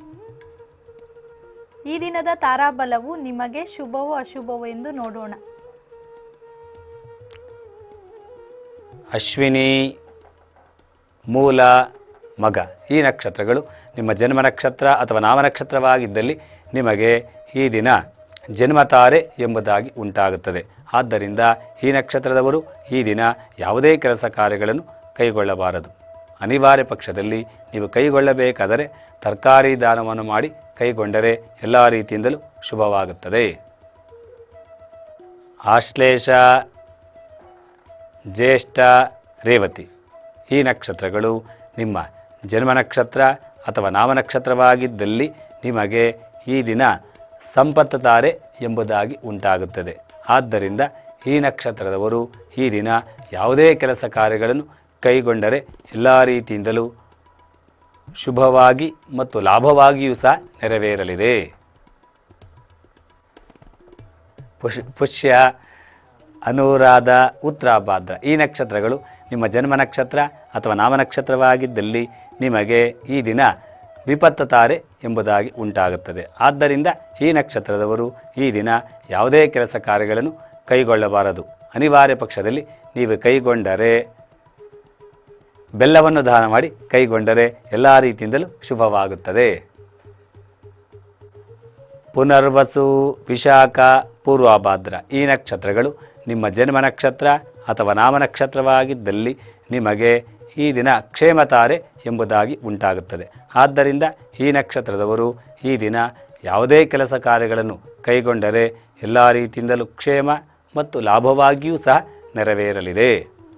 C: ಈ ದಿನದ ತಾರಾಬಲವು ನಿಮಗೆ ಶುಭವೋ ಅಶುಭವೋ ಎಂದು ನೋಡೋಣ
A: ಅಶ್ವಿನಿ ಮೂಲ ಮಗ ಈ ನಕ್ಷತ್ರಗಳು ನಿಮ್ಮ ಜನ್ಮ ನಕ್ಷತ್ರ ಅಥವಾ ನಾಮನಕ್ಷತ್ರವಾಗಿದ್ದಲ್ಲಿ ನಿಮಗೆ ಈ ದಿನ ಜನ್ಮತಾರೆ ಎಂಬುದಾಗಿ ಉಂಟಾಗುತ್ತದೆ ಆದ್ದರಿಂದ ಈ ನಕ್ಷತ್ರದವರು ಈ ದಿನ ಯಾವುದೇ ಕೆಲಸ ಕಾರ್ಯಗಳನ್ನು ಕೈಗೊಳ್ಳಬಾರದು ಅನಿವಾರ್ಯ ಪಕ್ಷದಲ್ಲಿ ನೀವು ಕೈಗೊಳ್ಳಬೇಕಾದರೆ ತರಕಾರಿ ದಾನವನ್ನು ಮಾಡಿ ಕೈಗೊಂಡರೆ ಎಲ್ಲ ರೀತಿಯಿಂದಲೂ ಶುಭವಾಗುತ್ತದೆ ಆಶ್ಲೇಷ ಜ್ಯೇಷ್ಠ ರೇವತಿ ಈ ನಕ್ಷತ್ರಗಳು ನಿಮ್ಮ ಜನ್ಮ ನಕ್ಷತ್ರ ಅಥವಾ ನಾಮನಕ್ಷತ್ರವಾಗಿದ್ದಲ್ಲಿ ನಿಮಗೆ ಈ ದಿನ ಸಂಪತ್ತು ತಾರೆ ಎಂಬುದಾಗಿ ಉಂಟಾಗುತ್ತದೆ ಆದ್ದರಿಂದ ಈ ನಕ್ಷತ್ರದವರು ಈ ದಿನ ಯಾವುದೇ ಕೆಲಸ ಕಾರ್ಯಗಳನ್ನು ಕೈಗೊಂಡರೆ ಎಲ್ಲ ರೀತಿಯಿಂದಲೂ ಶುಭವಾಗಿ ಮತ್ತು ಲಾಭವಾಗಿಯೂ ಸಹ ನೆರವೇರಲಿದೆ ಪುಷ್ ಪುಷ್ಯ ಅನುರಾಧ ಉತ್ತರಾಭಾದ್ರ ಈ ನಕ್ಷತ್ರಗಳು ನಿಮ್ಮ ಜನ್ಮ ನಕ್ಷತ್ರ ಅಥವಾ ನಾಮನಕ್ಷತ್ರವಾಗಿದ್ದಲ್ಲಿ ನಿಮಗೆ ಈ ದಿನ ವಿಪತ್ತು ತಾರೆ ಎಂಬುದಾಗಿ ಉಂಟಾಗುತ್ತದೆ ಆದ್ದರಿಂದ ಈ ನಕ್ಷತ್ರದವರು ಈ ದಿನ ಯಾವುದೇ ಕೆಲಸ ಕಾರ್ಯಗಳನ್ನು ಕೈಗೊಳ್ಳಬಾರದು ಅನಿವಾರ್ಯ ಪಕ್ಷದಲ್ಲಿ ನೀವು ಕೈಗೊಂಡರೆ ಬೆಲ್ಲವನ್ನು ದಾನ ಮಾಡಿ ಕೈಗೊಂಡರೆ ಎಲ್ಲ ರೀತಿಯಿಂದಲೂ ಶುಭವಾಗುತ್ತದೆ ಪುನರ್ವಸು ವಿಶಾಖ ಪೂರ್ವಭಾದ್ರ ಈ ನಕ್ಷತ್ರಗಳು ನಿಮ್ಮ ಜನ್ಮ ನಕ್ಷತ್ರ ಅಥವಾ ನಾಮನಕ್ಷತ್ರವಾಗಿದ್ದಲ್ಲಿ ನಿಮಗೆ ಈ ದಿನ ಕ್ಷೇಮತಾರೆ ಎಂಬುದಾಗಿ ಉಂಟಾಗುತ್ತದೆ ಆದ್ದರಿಂದ ಈ ನಕ್ಷತ್ರದವರು ಈ ದಿನ ಯಾವುದೇ ಕೆಲಸ ಕಾರ್ಯಗಳನ್ನು ಕೈಗೊಂಡರೆ ಎಲ್ಲ ರೀತಿಯಿಂದಲೂ ಕ್ಷೇಮ ಮತ್ತು ಲಾಭವಾಗಿಯೂ ಸಹ ನೆರವೇರಲಿದೆ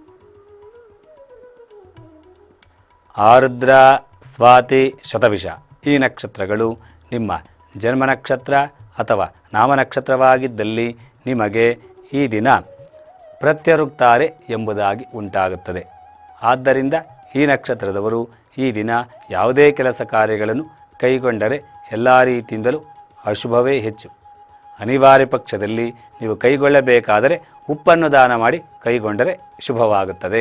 A: ಆರುದ್ರ ಸ್ವಾತಿ ಶತವಿಷ ಈ ನಕ್ಷತ್ರಗಳು ನಿಮ್ಮ ಜನ್ಮ ನಕ್ಷತ್ರ ಅಥವಾ ನಾಮನಕ್ಷತ್ರವಾಗಿದ್ದಲ್ಲಿ ನಿಮಗೆ ಈ ದಿನ ಪ್ರತ್ಯರುಕ್ತಾರೆ ಎಂಬುದಾಗಿ ಉಂಟಾಗುತ್ತದೆ ಆದ್ದರಿಂದ ಈ ನಕ್ಷತ್ರದವರು ಈ ದಿನ ಯಾವುದೇ ಕೆಲಸ ಕಾರ್ಯಗಳನ್ನು ಕೈಗೊಂಡರೆ ಎಲ್ಲ ರೀತಿಯಿಂದಲೂ ಅಶುಭವೇ ಹೆಚ್ಚು ಅನಿವಾರ್ಯ ಪಕ್ಷದಲ್ಲಿ ನೀವು ಕೈಗೊಳ್ಳಬೇಕಾದರೆ ಉಪ್ಪನ್ನು ದಾನ ಮಾಡಿ ಕೈಗೊಂಡರೆ ಶುಭವಾಗುತ್ತದೆ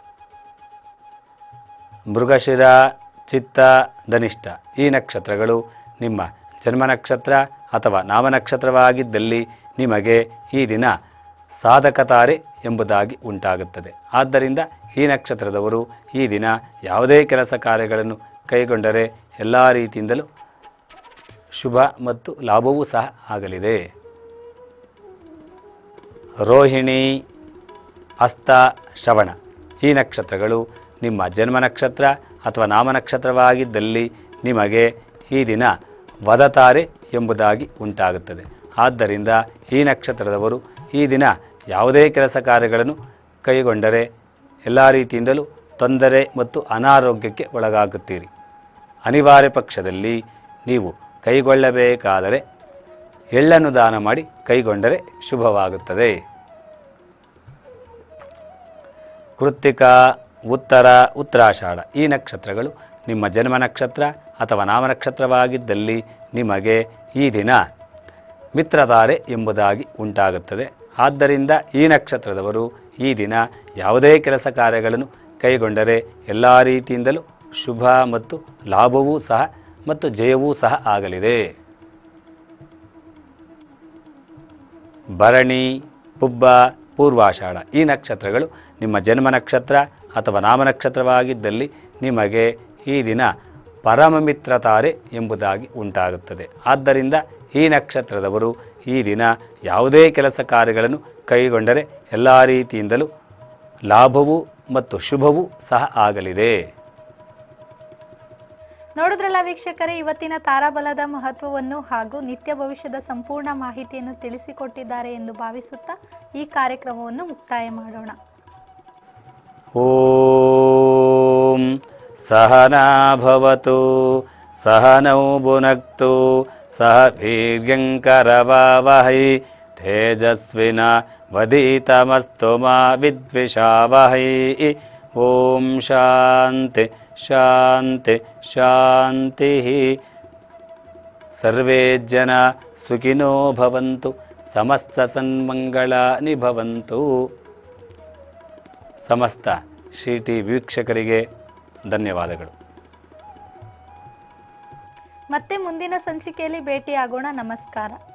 A: ಮೃಗಶಿರ ಚಿತ್ತ ಧನಿಷ್ಠ ಈ ನಕ್ಷತ್ರಗಳು ನಿಮ್ಮ ಜನ್ಮ ನಕ್ಷತ್ರ ಅಥವಾ ನಾಮನಕ್ಷತ್ರವಾಗಿದ್ದಲ್ಲಿ ನಿಮಗೆ ಈ ದಿನ ಸಾಧಕತಾರೆ ಎಂಬುದಾಗಿ ಉಂಟಾಗುತ್ತದೆ ಆದ್ದರಿಂದ ಈ ನಕ್ಷತ್ರದವರು ಈ ದಿನ ಯಾವುದೇ ಕೆಲಸ ಕಾರ್ಯಗಳನ್ನು ಕೈಗೊಂಡರೆ ಎಲ್ಲ ರೀತಿಯಿಂದಲೂ ಶುಭ ಮತ್ತು ಲಾಭವೂ ಸಹ ಆಗಲಿದೆ ರೋಹಿಣಿ ಹಸ್ತ ಶ್ರವಣ ಈ ನಕ್ಷತ್ರಗಳು ನಿಮ್ಮ ಜನ್ಮ ನಕ್ಷತ್ರ ಅಥವಾ ನಾಮನಕ್ಷತ್ರವಾಗಿದ್ದಲ್ಲಿ ನಿಮಗೆ ಈ ದಿನ ವದತಾರೆ ಎಂಬುದಾಗಿ ಉಂಟಾಗುತ್ತದೆ ಆದ್ದರಿಂದ ಈ ನಕ್ಷತ್ರದವರು ಈ ದಿನ ಯಾವುದೇ ಕೆಲಸ ಕಾರ್ಯಗಳನ್ನು ಕೈಗೊಂಡರೆ ಎಲ್ಲ ರೀತಿಯಿಂದಲೂ ತೊಂದರೆ ಮತ್ತು ಅನಾರೋಗ್ಯಕ್ಕೆ ಒಳಗಾಗುತ್ತೀರಿ ಅನಿವಾರ್ಯ ಪಕ್ಷದಲ್ಲಿ ನೀವು ಕೈಗೊಳ್ಳಬೇಕಾದರೆ ಎಳ್ಳನ್ನು ದಾನ ಮಾಡಿ ಕೈಗೊಂಡರೆ ಶುಭವಾಗುತ್ತದೆ ಕೃತ್ತಿಕ ಉತ್ತರ ಉತ್ತರಾಷಾಢ ಈ ನಕ್ಷತ್ರಗಳು ನಿಮ್ಮ ಜನ್ಮ ನಕ್ಷತ್ರ ಅಥವಾ ನಾಮನಕ್ಷತ್ರವಾಗಿದ್ದಲ್ಲಿ ನಿಮಗೆ ಈ ದಿನ ಮಿತ್ರತಾರೆ ಎಂಬುದಾಗಿ ಉಂಟಾಗುತ್ತದೆ ಆದ್ದರಿಂದ ಈ ನಕ್ಷತ್ರದವರು ಈ ದಿನ ಯಾವುದೇ ಕೆಲಸ ಕಾರ್ಯಗಳನ್ನು ಕೈಗೊಂಡರೆ ಎಲ್ಲ ರೀತಿಯಿಂದಲೂ ಶುಭ ಮತ್ತು ಲಾಭವೂ ಸಹ ಮತ್ತು ಜಯವೂ ಸಹ ಆಗಲಿದೆ ಭರಣಿ ಪುಬ್ಬ ಪೂರ್ವಾಷಾಢ ಈ ನಕ್ಷತ್ರಗಳು ನಿಮ್ಮ ಜನ್ಮ ನಕ್ಷತ್ರ ಅಥವಾ ನಾಮನಕ್ಷತ್ರವಾಗಿದ್ದಲ್ಲಿ ನಿಮಗೆ ಈ ದಿನ ಪರಮ ಮಿತ್ರತಾರೆ ಎಂಬುದಾಗಿ ಉಂಟಾಗುತ್ತದೆ ಆದ್ದರಿಂದ ಈ ನಕ್ಷತ್ರದವರು ಈ ದಿನ ಯಾವುದೇ ಕೆಲಸ ಕಾರ್ಯಗಳನ್ನು ಕೈಗೊಂಡರೆ ಎಲ್ಲ ರೀತಿಯಿಂದಲೂ ಲಾಭವೂ ಮತ್ತು ಶುಭವೂ ಸಹ ಆಗಲಿದೆ
C: ನೋಡಿದ್ರಲ್ಲ ವೀಕ್ಷಕರೇ ಇವತ್ತಿನ ತಾರಾಬಲದ ಮಹತ್ವವನ್ನು ಹಾಗೂ ನಿತ್ಯ ಭವಿಷ್ಯದ ಸಂಪೂರ್ಣ ಮಾಹಿತಿಯನ್ನು ತಿಳಿಸಿಕೊಟ್ಟಿದ್ದಾರೆ ಎಂದು ಭಾವಿಸುತ್ತಾ ಈ ಕಾರ್ಯಕ್ರಮವನ್ನು ಮುಕ್ತಾಯ ಮಾಡೋಣ
A: ಓಂ ಸಹನಾ ಭವತು ಸಹನೌ ಭುನಕ್ತು ಸಹ ವೀರ್ಯಂಕರವಾವಹೈ ತೇಜಸ್ವಿನ ವದೀತಮಸ್ತು ಮಾ ವಿದ್ವಿಷಾವಹೈ ಓಂ ಶಾಂತಿ ಶಾಂತಿ ಶಾಂತಿ ಸರ್ವೇ ಜನ ಸುಖಿನೋ ಭವಂತು ಸಮಸ್ತ ಸನ್ಮಂಗಳಾನಿ ಭವಂತು ಸಮಸ್ತ ಶ್ರೀ ಟಿ ವೀಕ್ಷಕರಿಗೆ ಧನ್ಯವಾದಗಳು
C: ಮತ್ತೆ ಮುಂದಿನ ಸಂಚಿಕೆಯಲ್ಲಿ ಭೇಟಿಯಾಗೋಣ ನಮಸ್ಕಾರ